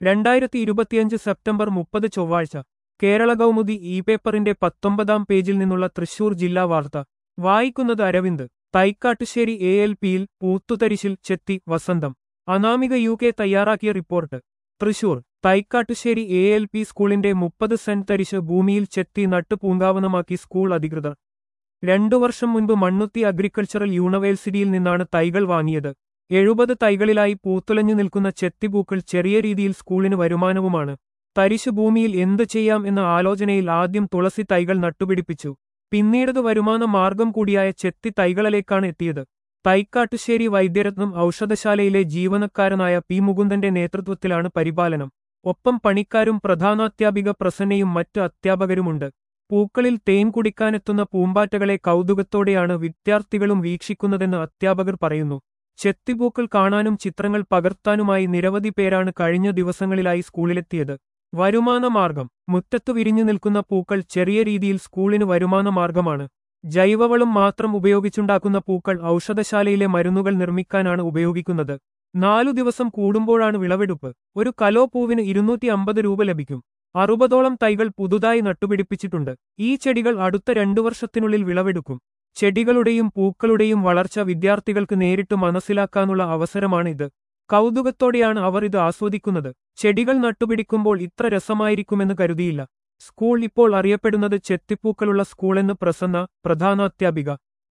രണ്ടായിരത്തി ഇരുപത്തിയഞ്ച് സെപ്റ്റംബർ മുപ്പത് ചൊവ്വാഴ്ച കേരള കൗമുദി ഇ പേപ്പറിന്റെ പത്തൊമ്പതാം പേജിൽ നിന്നുള്ള തൃശൂർ ജില്ലാ വാർത്ത വായിക്കുന്നത് അരവിന്ദ് തൈക്കാട്ടുശ്ശേരി എ എൽ പിയിൽ പൂത്തുതരിശിൽ ചെത്തി വസന്തം അനാമിക യു കെ തയ്യാറാക്കിയ report Thrissur Thaikkattussery A L P സ്കൂളിന്റെ മുപ്പത് സെന്റ് തരിശ് ഭൂമിയിൽ ചെത്തി നട്ടു പൂങ്കാവനമാക്കി സ്കൂൾ അധികൃതർ രണ്ടു വർഷം മുൻപ് മണ്ണുത്തി അഗ്രികൾച്ചറൽ യൂണിവേഴ്സിറ്റിയിൽ നിന്നാണ് തൈകൾ വാങ്ങിയത് എഴുപത് തൈകളിലായി പൂത്തുലഞ്ഞു നിൽക്കുന്ന ചെത്തിപ്പൂക്കൾ ചെറിയ രീതിയിൽ സ്കൂളിന് വരുമാനവുമാണ് തരിശു ഭൂമിയിൽ എന്ത് ചെയ്യാം എന്ന ആലോചനയിൽ ആദ്യം തുളസി തൈകൾ നട്ടുപിടിപ്പിച്ചു പിന്നീടത് വരുമാന മാർഗം കൂടിയായ ചെത്തി തൈകളിലേക്കാണ് എത്തിയത് തൈക്കാട്ടുശ്ശേരി വൈദ്യരത്നം ഔഷധശാലയിലെ ജീവനക്കാരനായ പി മുകുന്ദന്റെ നേതൃത്വത്തിലാണ് പരിപാലനം ഒപ്പം പണിക്കാരും പ്രധാനാധ്യാപിക പ്രസന്നയും മറ്റ് അധ്യാപകരുമുണ്ട് പൂക്കളിൽ തേൻ കുടിക്കാനെത്തുന്ന പൂമ്പാറ്റകളെ കൗതുകത്തോടെയാണ് വിദ്യാർത്ഥികളും വീക്ഷിക്കുന്നതെന്ന് അധ്യാപകർ പറയുന്നു ചെത്തിപ്പൂക്കൾ കാണാനും ചിത്രങ്ങൾ പകർത്താനുമായി നിരവധി പേരാണ് കഴിഞ്ഞ ദിവസങ്ങളിലായി സ്കൂളിലെത്തിയത് വരുമാന മാർഗം മുറ്റത്തു വിരിഞ്ഞു നിൽക്കുന്ന പൂക്കൾ ചെറിയ രീതിയിൽ സ്കൂളിന് വരുമാന മാർഗമാണ് ജൈവവളം മാത്രം ഉപയോഗിച്ചുണ്ടാക്കുന്ന പൂക്കൾ ഔഷധശാലയിലെ മരുന്നുകൾ നിർമ്മിക്കാനാണ് ഉപയോഗിക്കുന്നത് നാലു ദിവസം കൂടുമ്പോഴാണ് വിളവെടുപ്പ് ഒരു കലോ പൂവിന് ഇരുന്നൂറ്റി അമ്പത് രൂപ ലഭിക്കും അറുപതോളം തൈകൾ പുതുതായി നട്ടുപിടിപ്പിച്ചിട്ടുണ്ട് ഈ ചെടികൾ അടുത്ത രണ്ടു വർഷത്തിനുള്ളിൽ വിളവെടുക്കും ചെടികളുടെയും പൂക്കളുടെയും വളർച്ച വിദ്യാർത്ഥികൾക്ക് നേരിട്ട് മനസ്സിലാക്കാനുള്ള അവസരമാണിത് കൗതുകത്തോടെയാണ് അവർ ഇത് ആസ്വദിക്കുന്നത് ചെടികൾ നട്ടുപിടിക്കുമ്പോൾ ഇത്ര രസമായിരിക്കുമെന്ന് കരുതിയില്ല സ്കൂൾ ഇപ്പോൾ അറിയപ്പെടുന്നത് ചെത്തിപ്പൂക്കളുള്ള സ്കൂളെന്ന് പ്രസന്ന പ്രധാനാധ്യാപിക